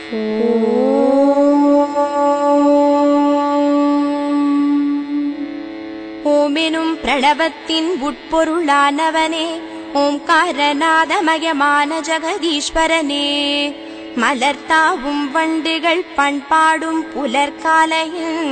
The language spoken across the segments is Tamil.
ஓமெனும் பிரணவத்தின் உட்பொருளானவனே ஓம்காரநாதமயமான ஜெகதீஸ்வரனே மலர்த்தாவும் வண்டுகள் பண்பாடும் புலர்காலையில்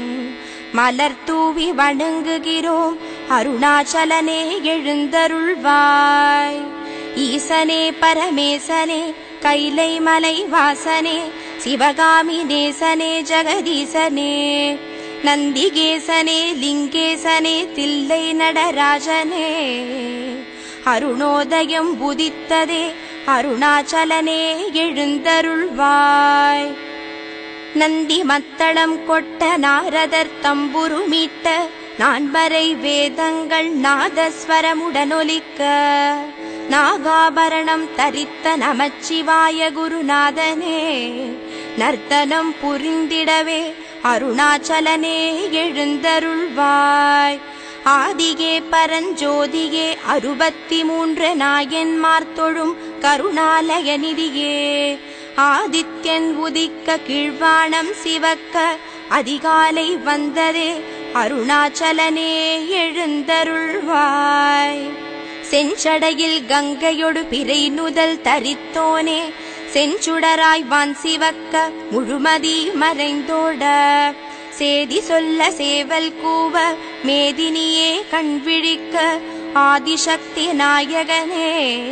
மலர் தூவி வணங்குகிறோம் அருணாச்சலனே எழுந்தருள்வாய் ஈசனே பரமேசனே கைலை மலை வாசனே சிவகாமி நேசனே ஜெகதீசனே நந்திகேசனே லிங்கேசனே தில்லை நடராஜனே அருணோதயம் உதித்ததே அருணாச்சலனே எழுந்தருள்வாய் நந்தி மத்தளம் கொட்ட நாரதர் தம்புரு மீட்ட நான்மறை வேதங்கள் நாதஸ்வரமுடனொலிக்க நாகாபரணம் தரித்த நமச்சிவாய குருநாதனே நர்த்தனம் புரிந்திடவே அருணாச்சலனே எழுந்தருள்வாய் ஆதியே பரஞ்சோதியே அறுபத்தி மூன்று நாயன்மார் தொழும் கருணாலய நிதியே ஆதித்யன் உதிக்க கீழ்வானம் சிவக்க அதிகாலை வந்ததே அருணாச்சலனே எழுந்தருள்வாய் செஞ்சடையில் கங்கையொடு பிறை நுதல் தரித்தோனே செஞ்சுடராய் வான் சிவக்க முழுமதி மறைந்தோட சேதி சொல்ல சேவல் கூவ மேதினியே கண்விழிக்க ஆதிசக்தி நாயகனே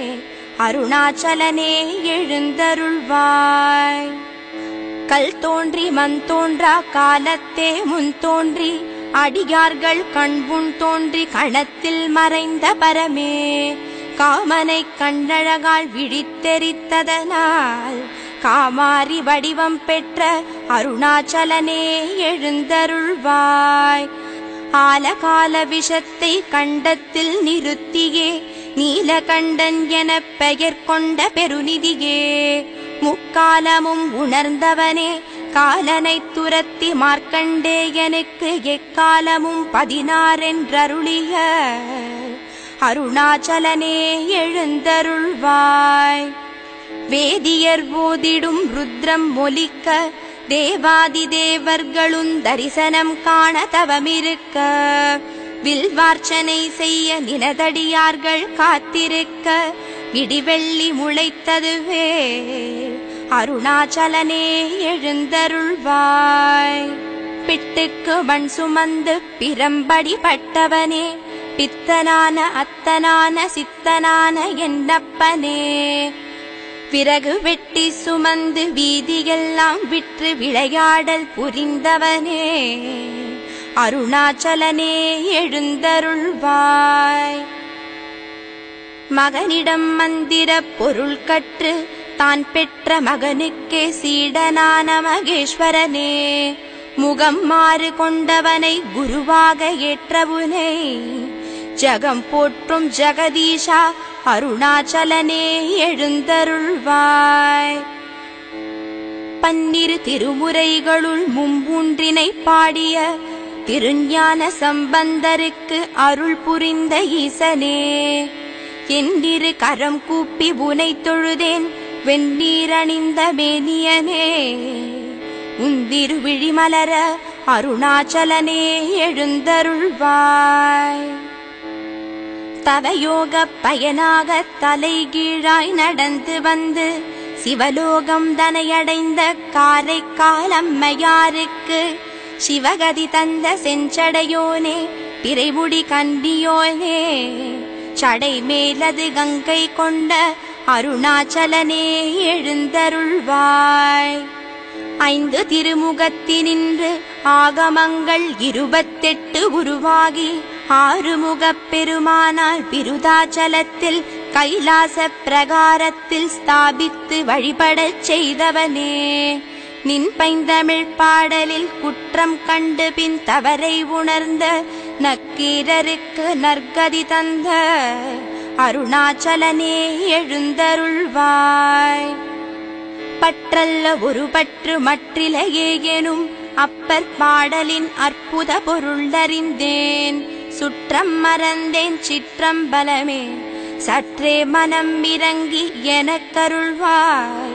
அருணாச்சலனே எழுந்தருள்வாய் கல் தோன்றி மண் தோன்றா காலத்தே முன் தோன்றி அடியார்கள் கண்புண் தோன்றி கணத்தில் மறைந்த பரமே காமனை கண்ணழகால் விழித்தெரித்ததனால் காமாரி வடிவம் பெற்ற அருணாச்சலனே எழுந்தருள்வாய் ஆலகால விஷத்தை கண்டத்தில் நிறுத்தியே நீலகண்டன் எனப் பெயர் கொண்ட பெருநிதியே முக்காலமும் உணர்ந்தவனே காலனை துரத்தி மார்க்கண்டேயனுக்கு எக்காலமும் பதினாறென்றருளிய அருணாச்சலனே எழுந்தருள்வாய் வேதியர் ஓதிடும் ருத்ரம் ஒலிக்க தேவாதி தேவர்களும் தரிசனம் காண தவமிருக்க வில்வார்ச்சனை செய்ய நினதடியார்கள் காத்திருக்க விடிவெள்ளி முளைத்ததுவே அருணாச்சலனே எழுந்தருள்வாய் பிட்டுக்கு மண் சுமந்து பிரம்படி பட்டவனே பித்தனான அத்தனான சித்தனான என்னப்பனே பிறகு வெட்டி சுமந்து வீதியெல்லாம் விற்று விளையாடல் புரிந்தவனே அருணாச்சலனே எழுந்தருள்வாய் மகனிடம் மந்திர பொருள் கற்று தான் பெற்ற மகனுக்கே சீடனான மகேஸ்வரனே முகம் மாறு கொண்டவனை குருவாக ஏற்றவுனை ஜகம் போற்றும் ஜெகதீஷா அருணாச்சலனே எழுந்தருள்வாய் பன்னிரு திருமுறைகளுள் மும்பூன்றினை பாடிய திருஞான சம்பந்தருக்கு அருள் புரிந்த ஈசனே என்னிரு கரம் கூப்பி புனை தொழுதேன் வெந்நீரணிந்த மேனியனே உந்திரு விழிமலர அருணாச்சலனே எழுந்தருள்வாய் தவயோக பயனாக தலைகீழாய் நடந்து வந்து சிவலோகம் தனையடைந்த காரைக்கால் அம்மையாருக்கு சிவகதி தந்த செஞ்சடையோனே பிறைமுடி கண்டியோனே சடை மேலது கங்கை கொண்ட அருணாச்சலனே எழுந்தருள்வாய் ஐந்து திருமுகத்தினின்று ஆகமங்கள் இருபத்தெட்டு உருவாகி ஆறுமுகப் பெருமானால் விருதாச்சலத்தில் கைலாச பிரகாரத்தில் ஸ்தாபித்து வழிபடச் செய்தவனே நின் பைந்தமிழ் பாடலில் குற்றம் கண்டு பின் தவறை உணர்ந்த நக்கீரருக்கு நற்கதி தந்த அருணாச்சலனே எழுந்தருள்வாய் பற்றல்ல ஒரு பற்று மற்றிலையே எனும் அப்பர் பாடலின் அற்புத பொருளறிந்தேன் சுற்றம் மறந்தேன் சிற்றம்பலமே சற்றே மனம் இறங்கி எனக்கருள்வாய்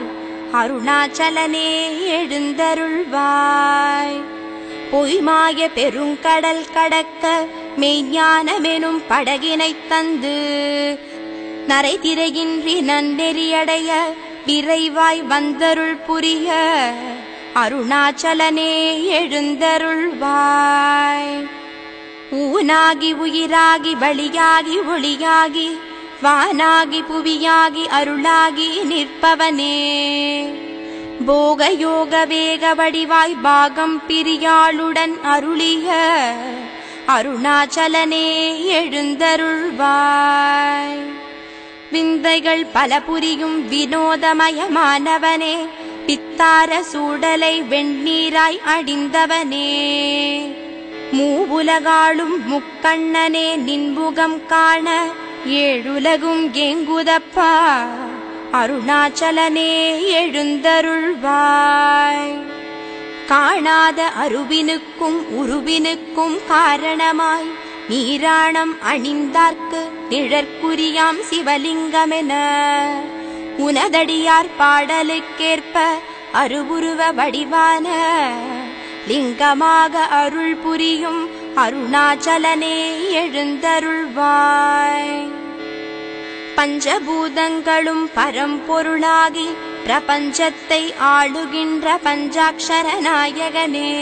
அருணாச்சலனே எழுந்தருள்வாய் பொய்மாய பெருங்கடல் கடக்க மெய்ஞானமெனும் படகினைத் தந்து நரை திரையின்றி நன்னெறியடைய விரைவாய் வந்தருள் புரிய அருணாச்சலனே எழுந்தருள்வாய் ஊனாகி உயிராகி வழியாகி ஒளியாகி வானாகி புவியாகி அருளாகி நிற்பவனே போக யோக வேக வடிவாய் பாகம் பிரியாளுடன் அருளிய அருணாச்சலனே எழுந்தருள்வாய் விந்தைகள் பல புரியும் வினோதமயமானவனே பித்தார சூடலை வெண்ணீராய் அடிந்தவனே மூவுலகாளும் முக்கண்ணனே நின்புகம் காண ஏழுலகும் ஏங்குதப்பா அருணாச்சலனே எழுந்தருள்வாய் காணாத அருவினுக்கும் உருவினுக்கும் காரணமாய் நீராணம் அணிந்தார்க்கு நிழற்குரியாம் சிவலிங்கமென உனதடியார் பாடலுக்கேற்ப அருவுருவ வடிவான லிங்கமாக அருள் புரியும் அருணாச்சலனே எழுந்தருள்வாய் பஞ்சபூதங்களும் பரம்பொருளாகி பிரபஞ்சத்தை ஆளுகின்ற பஞ்சாட்சர நாயகனே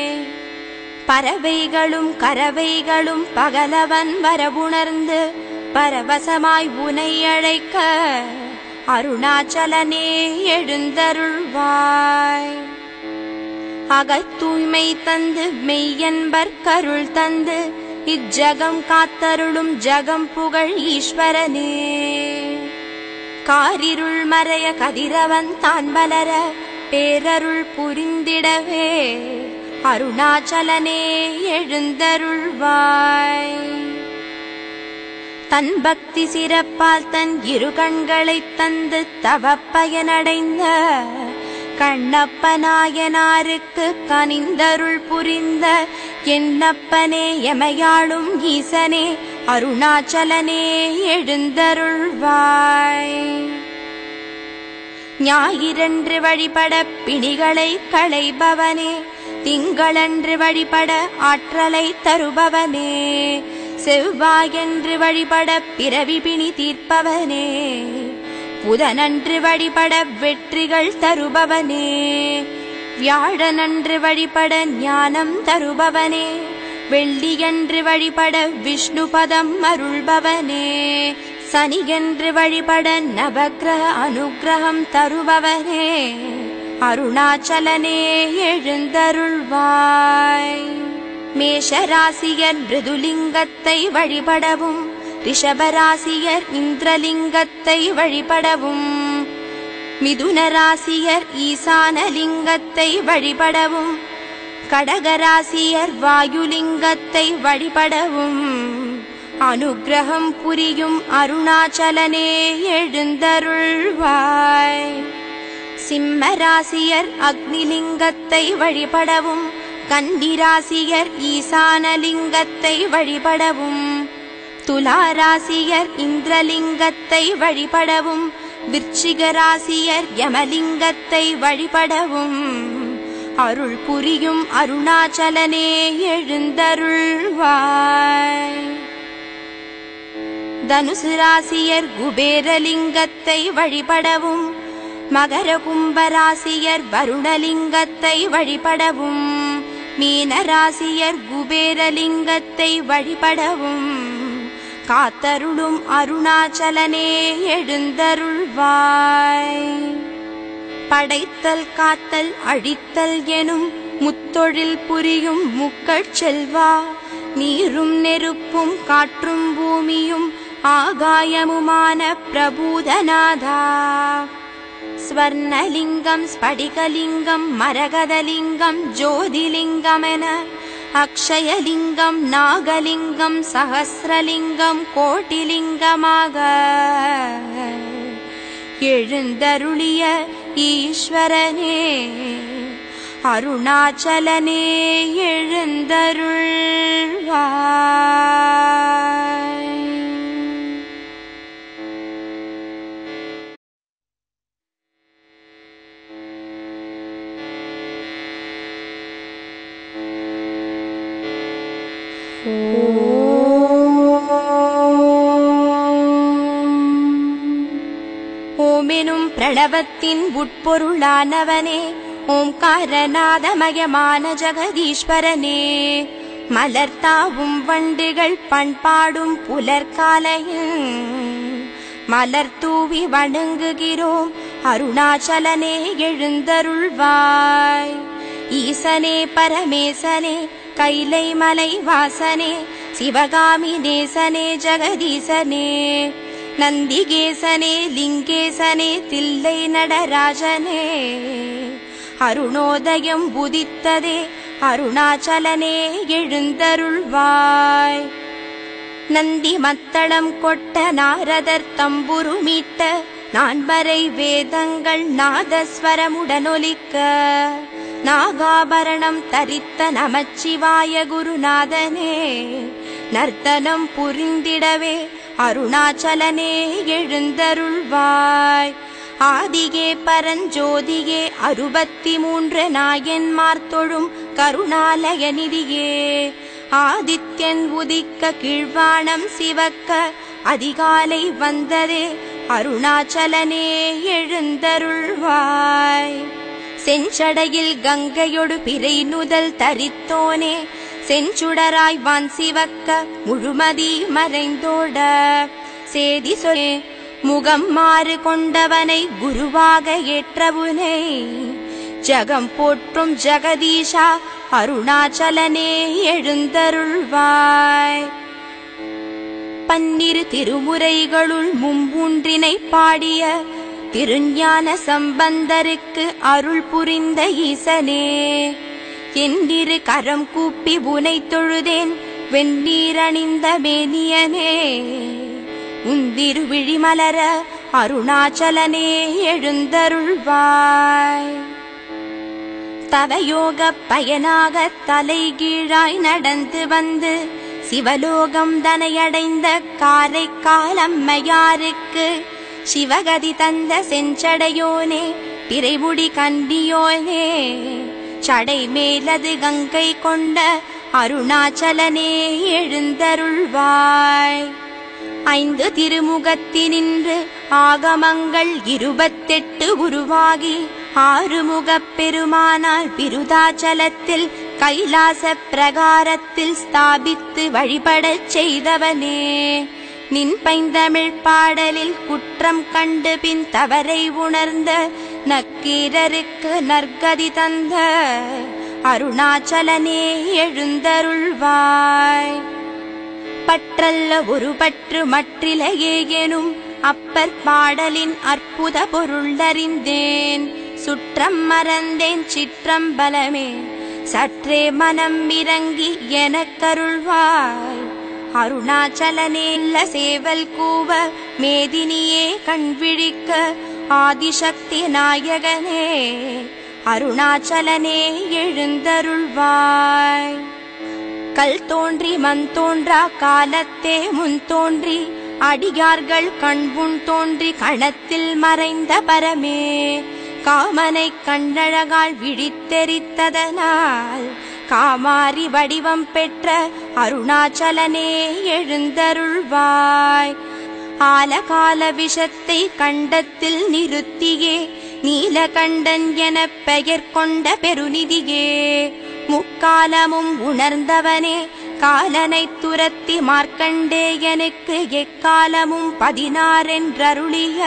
பறவைகளும் கரவைகளும் பகலவன் வரவுணர்ந்து பரவசமாய் உனை அழைக்க அருணாச்சலனே எழுந்தருள்வாய் அகத்தூய்மை தந்து மெய்யன்பர் கருள் தந்து இஜ்ஜகம் காத்தருளும் ஜகம் புகழ் ஈஸ்வரனே காரிருள் மறைய கதிரவன் தான் வளர பேரருள் புரிந்திடவே அருணாச்சலனே எழுந்தருள்வாய் தன் பக்தி சிறப்பால் தன் இரு கண்களைத் தந்து தவப்பயனடைந்த கண்ணப்பனாயனாருக்கு கனிந்தருள் புரிந்த என்னப்பனே எமையாளும் ஈசனே அருணாச்சலனே எழுந்தருள்வாய் ஞாயிறன்று வழிபட பிணிகளை களைபவனே திங்களன்று வழிபட ஆற்றலை தருபவனே செவ்வாயன்று வழிபட பிறவி பிணி தீர்ப்பவனே புதனன்று வழிபட வெற்றிகள் தருபவனே வியாழனன்று வழிபட ஞானம் தருபவனே வெள்ளியன்று வழிபட விஷ்ணு பதம் அருள்பவனே சனியன்று வழிபட நவக்கிரக அனுக்கிரகம் தருபவனே அருணாச்சலனே எழுந்தருள்வாய் மேஷராசியர் மிருதுலிங்கத்தை வழிபடவும் ரிஷபராசியர் இந்திரலிங்கத்தை வழிபடவும் மிதுனராசியர் ஈசானலிங்கத்தை வழிபடவும் கடகராசியர் வாயுலிங்கத்தை வழிபடவும் அனுக்கிரகம் புரியும் அருணாச்சலனே எழுந்தருள்வாய் சிம்மராசியர் அக்னிலிங்கத்தை வழிபடவும் கண்டிராசியர் ஈசானலிங்கத்தை வழிபடவும் துலாராசியர் இந்திரலிங்கத்தை வழிபடவும் விருச்சிகராசியர் யமலிங்கத்தை வழிபடவும் அருள் புரியும் அருணாச்சலனே எழுந்தருள்வாய் தனுசு ராசியர் குபேரலிங்கத்தை வழிபடவும் மகர கும்பராசியர் வருணலிங்கத்தை வழிபடவும் மீனராசியர் குபேரலிங்கத்தை வழிபடவும் காத்தருளும் அருணாச்சலனே எழுந்தருள்வாய் படைத்தல் காத்தல் அழித்தல் எனும் முத்தொழில் புரியும் முக்கட் செல்வா நீரும் நெருப்பும் காற்றும் பூமியும் ஆகாயமுமான பிரபூதநாதா ஸ்வர்ணலிங்கம் ஸ்படிகலிங்கம் மரகதலிங்கம் ஜோதிலிங்கமென அக்ஷயலிங்கம் நாகலிங்கம் சகசிரலிங்கம் கோட்டிலிங்கமாக எழுந்தருளிய ஈஸ்வரனே அருணாச்சலனே எழுந்தருள்வாய் ஓமெனும் பிரணவத்தின் உட்பொருளானவனே ஓம்காரநாதமயமான ஜெகதீஸ்வரனே மலர்த்தாவும் வண்டுகள் பண்பாடும் புலர்காலையில் மலர் தூவி வணங்குகிறோம் அருணாச்சலனே எழுந்தருள்வாய் ஈசனே பரமேசனே கைலை மலை வாசனே சிவகாமி நேசனே ஜெகதீசனே நந்திகேசனே லிங்கேசனே தில்லை நடராஜனே அருணோதயம் புதித்ததே அருணாச்சலனே எழுந்தருள்வாய் நந்தி மத்தளம் கொட்ட நாரதர் தம்புரு மீட்ட நான்மறை வேதங்கள் நாதஸ்வரமுடனொலிக்க நாகாபரணம் தரித்த நமச்சிவாய குருநாதனே நர்த்தனம் புரிந்திடவே அருணாச்சலனே எழுந்தருள்வாய் ஆதிகே பரஞ்சோதியே அறுபத்தி மூன்று நாயன்மார் தொழும் கருணாலய நிதியே ஆதித்யன் உதிக்க கீழ்வானம் சிவக்க அதிகாலை வந்ததே அருணாச்சலனே எழுந்தருள்வாய் செஞ்சடையில் கங்கையொடு பிறை நுதல் தரித்தோனே செஞ்சுடராய் வான் சிவக்க முழுமதி மறைந்தோட சேதி சொல்லே முகம் மாறு கொண்டவனை குருவாக ஏற்றவுனை ஜகம் போற்றும் ஜெகதீஷா அருணாச்சலனே எழுந்தருள்வாய் பன்னிரு திருமுறைகளுள் மும்பூன்றினை பாடிய திருஞான சம்பந்தருக்கு அருள் புரிந்த ஈசனே என்னிரு கரம் கூப்பி புனை தொழுதேன் வெந்நீரணிந்த மேனியனே உந்திரு விழிமலர அருணாச்சலனே எழுந்தருள்வாய் தவயோக பயனாக தலைகீழாய் நடந்து வந்து சிவலோகம் தனையடைந்த காரைக்கால் அம்மையாருக்கு சிவகதி தந்த செஞ்சடையோனே பிறைமுடி கண்டியோனே சடை மேலது கங்கை கொண்ட அருணாச்சலனே எழுந்தருள்வாய் ஐந்து திருமுகத்தினின்று ஆகமங்கள் இருபத்தெட்டு உருவாகி ஆறுமுகப் பெருமானால் விருதாச்சலத்தில் கைலாச பிரகாரத்தில் ஸ்தாபித்து வழிபடச் செய்தவனே நின் பைந்தமிழ் பாடலில் குற்றம் கண்டு பின் தவறை உணர்ந்த நக்கீரருக்கு நற்கதி தந்த அருணாச்சலனே எழுந்தருள்வாய் பற்றல்ல ஒரு பற்று மற்றிலையே எனும் அப்பர் பாடலின் அற்புத பொருளறிந்தேன் சுற்றம் மறந்தேன் சிற்றம்பலமே சற்றே மனம் இறங்கி எனக்கருள்வாய் அருணாச்சலனேல்ல சேவல் கூவ மேதினியே கண்விழிக்க ஆதிசக்தி நாயகனே அருணாச்சலனே எழுந்தருள்வாய் கல் தோன்றி மண் தோன்றா காலத்தே முன் தோன்றி அடியார்கள் கண்புண் தோன்றி கணத்தில் மறைந்த பரமே காமனை கண்ணழகால் விழித்தெரித்ததனால் காமாரி வடிவம் பெற்ற அருணாச்சலனே எழுந்தருள்வாய் ஆலகால விஷத்தை கண்டத்தில் நிறுத்தியே நீலகண்டன் எனப் பெயர் கொண்ட பெருநிதியே முக்காலமும் உணர்ந்தவனே காலனை துரத்தி மார்க்கண்டேயனுக்கு எக்காலமும் பதினாறென்றருளிய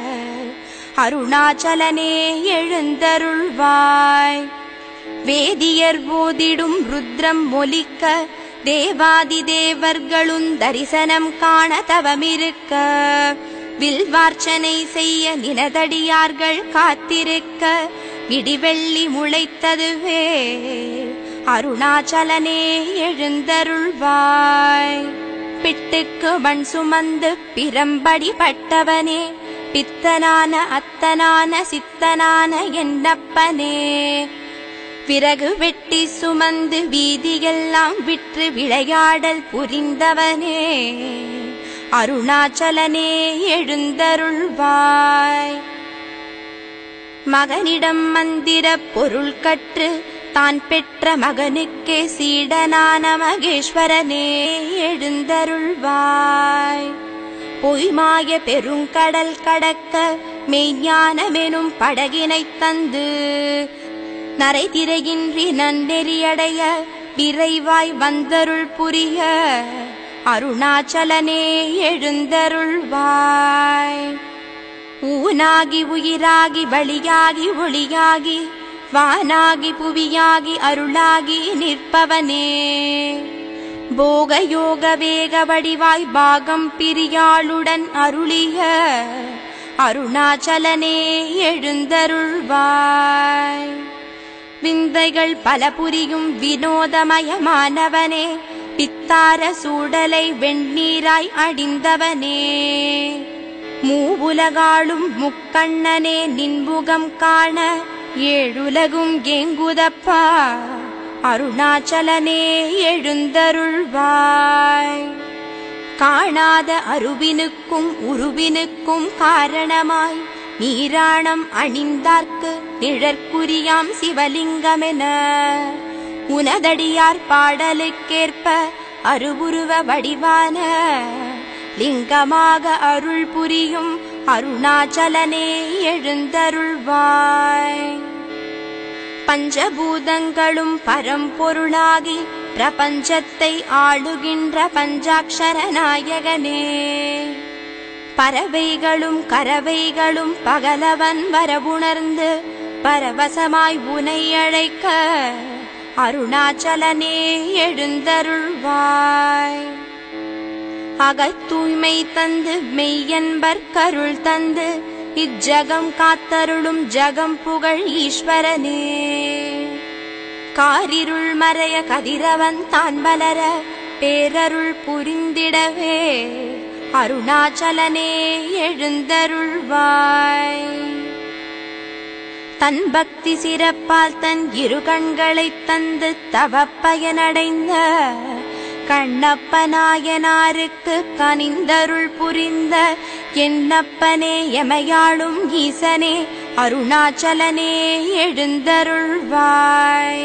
அருணாச்சலனே எழுந்தருள்வாய் வேதியர் போதிடும் ருத்ரம் ஒலிக்க தேவாதி தேவர்களும் தரிசனம் காண தவமிருக்க வில்வார்ச்சனை செய்ய நினதடியார்கள் காத்திருக்க இடிவெள்ளி முளைத்ததுவே அருணாச்சலனே எழுந்தருள்வாய் பிட்டுக்கு மண் சுமந்து பிரம்படி பட்டவனே பித்தனான அத்தனான சித்தனான என்னப்பனே பிறகு வெட்டி சுமந்து வீதியெல்லாம் விற்று விளையாடல் புரிந்தவனே அருணாச்சலனே எழுந்தருள்வாய் மகனிடம் மந்திர பொருள் கற்று தான் பெற்ற மகனுக்கே சீடனான மகேஸ்வரனே எழுந்தருள்வாய் பொய்மாய பெருங்கடல் கடக்க மெய்ஞானமெனும் படகினைத் தந்து நரை திரையின்றி நன்னெறியடைய விரைவாய் வந்தருள் புரிய அருணாச்சலனே எழுந்தருள்வாய் ஊனாகி உயிராகி வழியாகி ஒளியாகி வானாகி புவியாகி அருளாகி நிற்பவனே போக யோக வேக வடிவாய் பாகம் பிரியாளுடன் அருளிய அருணாச்சலனே எழுந்தருள்வாய் விந்தைகள் பல புரியும் வினோதமயமானவனே பித்தார சூடலை வெண்ணீராய் அடிந்தவனே மூவுலகாளும் முக்கண்ணனே நின்முகம் காண ஏழுலகும் ஏங்குதப்பா அருணாச்சலனே எழுந்தருள்வாய் காணாத அருவினுக்கும் உருவினுக்கும் காரணமாய் நீராணம் அணிந்தார்க்கு நிழற்குரியாம் சிவலிங்கமென உனதடியார் பாடலுக்கேற்ப அருவுருவ வடிவான லிங்கமாக அருள் புரியும் அருணாச்சலனே எழுந்தருள்வாய் பஞ்சபூதங்களும் பரம்பொருளாகி பிரபஞ்சத்தை ஆளுகின்ற பஞ்சாட்சர நாயகனே பறவைகளும் கரவைகளும் பகலவன் வரவுணர்ந்து பரவசமாய் உனை அழைக்க அருணாச்சலனே எழுந்தருள்வாய் அகத்தூய்மை தந்து மெய்யன்பர் கருள் தந்து இஜ்ஜகம் காத்தருளும் ஜகம் புகழ் ஈஸ்வரனே காரிருள் மறைய கதிரவன் தான் வளர பேரருள் புரிந்திடவே அருணாச்சலனே எழுந்தருள்வாய் தன் பக்தி சிறப்பால் தன் இரு கண்களைத் தந்து தவப்பயனடைந்த கண்ணப்பனாயனாருக்கு கனிந்தருள் புரிந்த என்னப்பனே எமையாளும் ஈசனே அருணாச்சலனே எழுந்தருள்வாய்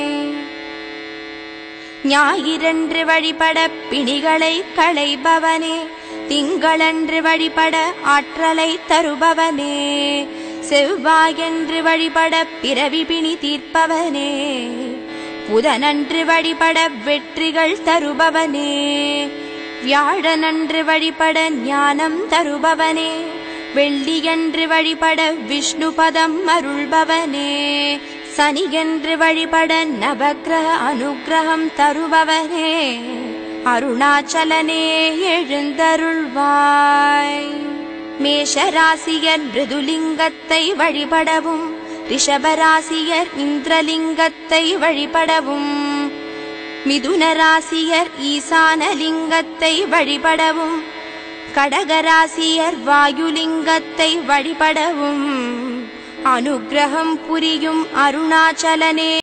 ஞாயிறன்று வழிபட பிணிகளை களைபவனே திங்களன்று வழிபட ஆற்றலை தருபவனே செவ்வாயன்று வழிபட பிறவி பிணி தீர்ப்பவனே புதனன்று வழிபட வெற்றிகள் தருபவனே வியாழனன்று வழிபட ஞானம் தருபவனே வெள்ளியன்று வழிபட விஷ்ணு பதம் அருள்பவனே சனியன்று வழிபட நவக்கிரக அனுக்கிரகம் தருபவனே அருணாச்சலனே எழுந்தருள்வாய் மேஷராசியர் மிருதுலிங்கத்தை வழிபடவும் ரிஷபராசியர் இந்திரலிங்கத்தை வழிபடவும் மிதுன ராசியர் ஈசானலிங்கத்தை வழிபடவும் கடகராசியர் வாயுலிங்கத்தை வழிபடவும் அனுக்கிரகம் புரியும் அருணாச்சலனே